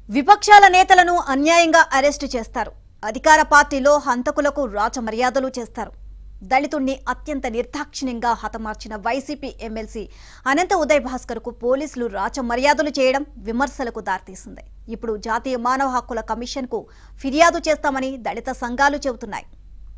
విపక్షాల నేతలను అన్యాయంగా అరెస్టు చేస్తారు అధికార పార్టీలో హంతకులకు రాచ మర్యాదలు చేస్తారు దళితుణ్ణి అత్యంత నిర్దాక్షిణ్యంగా హతమార్చిన వైసీపీ ఎమ్మెల్సీ అనంత ఉదయ్ భాస్కర్ కు పోలీసులు రాచ మర్యాదలు చేయడం విమర్శలకు దారితీసింది ఇప్పుడు జాతీయ మానవ హక్కుల కమిషన్ కు ఫిర్యాదు చేస్తామని దళిత సంఘాలు చెబుతున్నాయి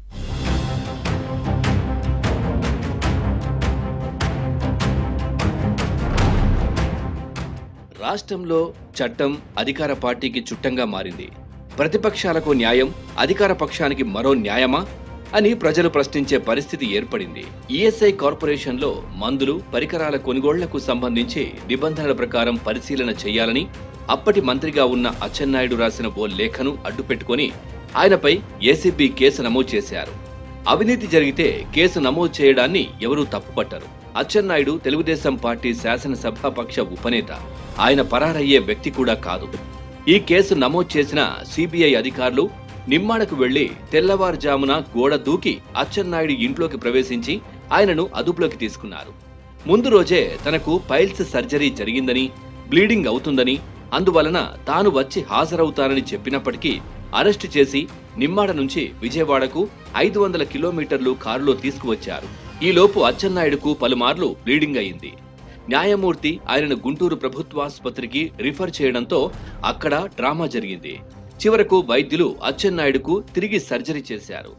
రాష్ట్రంలో చట్టం అధికార పార్టీకి చుట్టంగా మారింది ప్రతిపక్షాలకు న్యాయం అధికార పక్షానికి మరో న్యాయమా అని ప్రజలు ప్రశ్నించే పరిస్థితి ఏర్పడింది ఈఎస్ఐ కార్పొరేషన్లో మందులు పరికరాల కొనుగోళ్లకు సంబంధించి నిబంధనల ప్రకారం పరిశీలన చేయాలని అప్పటి మంత్రిగా ఉన్న అచ్చెన్నాయుడు రాసిన ఓ లేఖను అడ్డుపెట్టుకొని ఆయనపై ఏసీబీ కేసు నమోదు చేశారు అవినీతి జరిగితే కేసు నమోదు చేయడాన్ని ఎవరూ తప్పుపట్టరు అచ్చెన్నాయుడు తెలుగుదేశం పార్టీ శాసనసభాపక్ష ఉపనేత ఆయన పరారయ్యే వ్యక్తి కూడా కాదు ఈ కేసు నమోదు చేసిన సిబిఐ అధికారులు నిమ్మాడకు వెళ్లి తెల్లవారుజామున గోడ దూకి అచ్చెన్నాయుడు ఇంట్లోకి ప్రవేశించి ఆయనను అదుపులోకి తీసుకున్నారు ముందు రోజే తనకు పైల్స్ సర్జరీ జరిగిందని బ్లీడింగ్ అవుతుందని అందువలన తాను వచ్చి హాజరవుతానని చెప్పినప్పటికీ అరెస్టు చేసి నిమ్మాడ నుంచి విజయవాడకు ఐదు వందల కిలోమీటర్లు కారులో తీసుకువచ్చారు ఈలోపు అచ్చెన్నాయుడుకు పలుమార్లు బ్లీడింగ్ అయింది న్యాయమూర్తి ఆయనను గుంటూరు ప్రభుత్వాసుపత్రికి రిఫర్ చేయడంతో అక్కడ డ్రామా జరిగింది చివరకు వైద్యులు అచ్చెన్నాయుడుకు తిరిగి సర్జరీ చేశారు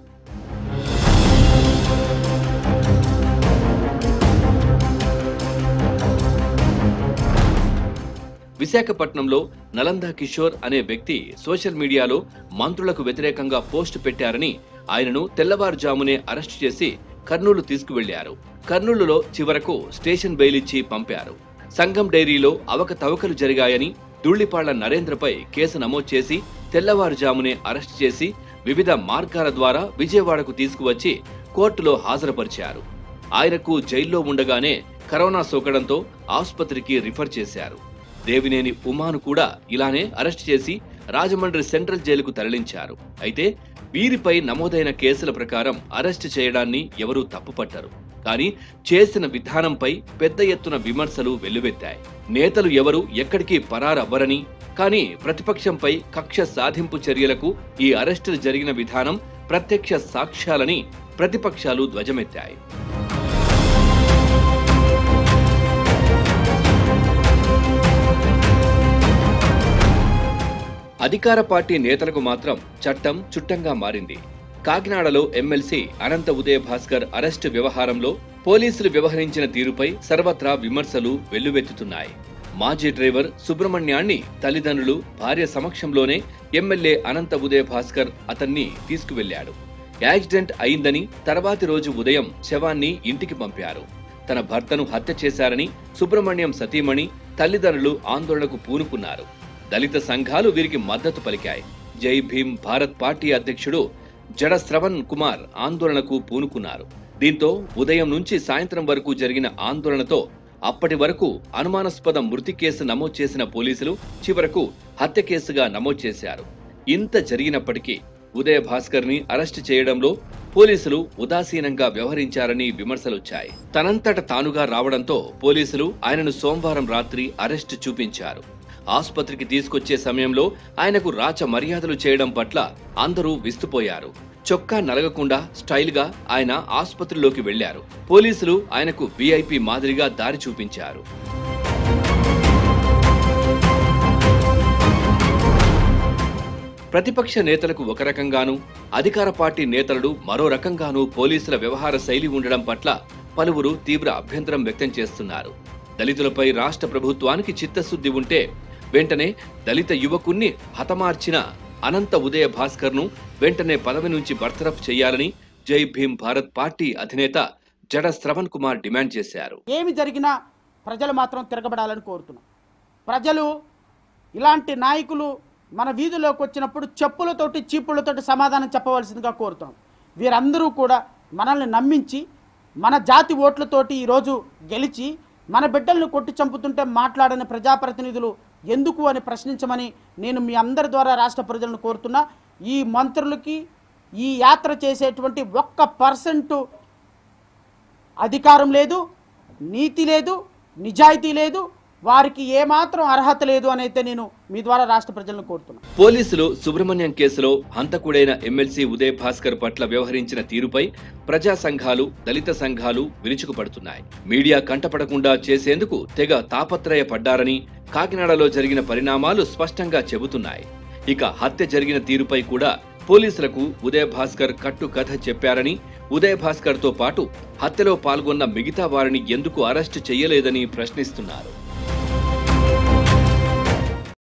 విశాఖపట్నంలో నలందా కిషోర్ అనే వ్యక్తి సోషల్ మీడియాలో మంత్రులకు వ్యతిరేకంగా పోస్ట్ పెట్టారని ఆయనను తెల్లవారుజామునే అరెస్టు చేసి కర్నూలు తీసుకువెళ్లారు కర్నూలులో చివరకు స్టేషన్ బెయిల్ ఇచ్చి పంపారు సంఘం డైరీలో అవకతవకలు జరిగాయని దుళ్లిపాళ్ల నరేంద్రపై కేసు నమోదు చేసి తెల్లవారుజామునే అరెస్టు చేసి వివిధ మార్గాల ద్వారా విజయవాడకు తీసుకువచ్చి కోర్టులో హాజరుపరిచారు ఆయనకు జైల్లో ఉండగానే కరోనా సోకడంతో ఆసుపత్రికి రిఫర్ చేశారు దేవినేని ఉమాను కూడా ఇలానే అరెస్ట్ చేసి రాజమండ్రి సెంట్రల్ జైలుకు తరలించారు అయితే వీరిపై నమోదైన కేసుల ప్రకారం అరెస్ట్ చేయడాన్ని ఎవరూ తప్పుపట్టరు కానీ చేసిన విధానంపై పెద్ద ఎత్తున విమర్శలు వెల్లువెత్తాయి నేతలు ఎవరు ఎక్కడికి పరారవ్వరని కానీ ప్రతిపక్షంపై కక్ష సాధింపు చర్యలకు ఈ అరెస్టులు జరిగిన విధానం ప్రత్యక్ష సాక్ష్యాలని ప్రతిపక్షాలు ధ్వజమెత్తాయి అధికార పార్టీ నేతలకు మాత్రం చట్టం చుట్టంగా మారింది కాకినాడలో ఎమ్మెల్సీ అనంత ఉదయ భాస్కర్ అరెస్టు వ్యవహారంలో పోలీసులు వ్యవహరించిన తీరుపై సర్వత్రా విమర్శలు వెల్లువెత్తుతున్నాయి మాజీ డ్రైవర్ సుబ్రహ్మణ్యాన్ని తల్లిదండ్రులు భార్య సమక్షంలోనే ఎమ్మెల్యే అనంత ఉదయ భాస్కర్ అతన్ని తీసుకువెళ్లాడు యాక్సిడెంట్ అయిందని తర్వాతి రోజు ఉదయం శవాన్ని ఇంటికి పంపారు తన భర్తను హత్య చేశారని సుబ్రహ్మణ్యం సతీమణి తల్లిదండ్రులు ఆందోళనకు పూనుకున్నారు దళిత సంఘాలు వీరికి మద్దతు పలికాయి జై భీమ్ భారత్ పార్టీ అధ్యక్షుడు జడ శ్రవణ్ కుమార్ ఆందోళనకు పూనుకున్నారు దీంతో ఉదయం నుంచి సాయంత్రం వరకు జరిగిన ఆందోళనతో అప్పటి వరకు అనుమానాస్పద మృతి కేసు నమోదు చేసిన పోలీసులు చివరకు హత్య కేసుగా నమోదు చేశారు ఇంత జరిగినప్పటికీ ఉదయ భాస్కర్ ని అరెస్టు చేయడంలో పోలీసులు ఉదాసీనంగా వ్యవహరించారని విమర్శలొచ్చాయి తనంతట తానుగా రావడంతో పోలీసులు ఆయనను సోమవారం రాత్రి అరెస్టు చూపించారు ఆసుపత్రికి తీసుకొచ్చే సమయంలో ఆయనకు రాచ మర్యాదలు చేయడం పట్ల అందరూ విస్తుపోయారు చొక్కా నలగకుండా స్టైల్ గా ఆయన ఆసుపత్రిలోకి వెళ్లారు పోలీసులు ఆయనకు విఐపి మాదిరిగా దారి చూపించారు ప్రతిపక్ష నేతలకు ఒక రకంగానూ అధికార పార్టీ నేతలు మరో రకంగానూ పోలీసుల వ్యవహార శైలి ఉండడం పట్ల పలువురు తీవ్ర అభ్యంతరం వ్యక్తం చేస్తున్నారు దళితులపై రాష్ట్ర ప్రభుత్వానికి చిత్తశుద్ధి ఉంటే వెంటనే దళిత యువకుణ్ణి హతమార్చిన అనంత ఉదయ భాస్కర్ ను వెంటనే పదవి నుంచి బర్తరఫ్ చేయాలని జై భీమ్ భారత్ పార్టీ అధినేత జడ శ్రవణ్ కుమార్ డిమాండ్ చేశారు ఏమి జరిగినా ప్రజలు మాత్రం తిరగబడాలని కోరుతున్నాం ప్రజలు ఇలాంటి నాయకులు మన వీధిలోకి వచ్చినప్పుడు చెప్పులతోటి చీపులతోటి సమాధానం చెప్పవలసిందిగా కోరుతున్నాం వీరందరూ కూడా మనల్ని నమ్మించి మన జాతి ఓట్లతోటి ఈరోజు గెలిచి మన బిడ్డలను కొట్టి చంపుతుంటే మాట్లాడని ప్రజాప్రతినిధులు ఎందుకు అని ప్రశ్నించమని నేను మీ అందరి ద్వారా రాష్ట్ర ప్రజలను కోరుతున్నా ఈ మంత్రులకి ఈ యాత్ర చేసేటువంటి ఒక్క పర్సెంటు అధికారం లేదు నీతి లేదు నిజాయితీ లేదు వారికి ఏమాత్రం అర్హత లేదు అని అయితే నేను మీ ద్వారా రాష్ట్ర ప్రజలను కోరుతున్నాను పోలీసులు సుబ్రహ్మణ్యం కేసులో హంతకుడైన ఎమ్మెల్సీ ఉదయ్ భాస్కర్ పట్ల వ్యవహరించిన తీరుపై ప్రజా సంఘాలు దళిత సంఘాలు విరుచుకుపడుతున్నాయి మీడియా కంటపడకుండా చేసేందుకు తెగ తాపత్రయపడ్డారని కాకినాడలో జరిగిన పరిణామాలు స్పష్టంగా చెబుతున్నాయి ఇక హత్య జరిగిన తీరుపై కూడా పోలీసులకు ఉదయ్ భాస్కర్ కట్టు కథ చెప్పారని ఉదయ్ భాస్కర్ తో పాటు హత్యలో పాల్గొన్న మిగతా వారిని ఎందుకు అరెస్టు చేయలేదని ప్రశ్నిస్తున్నారు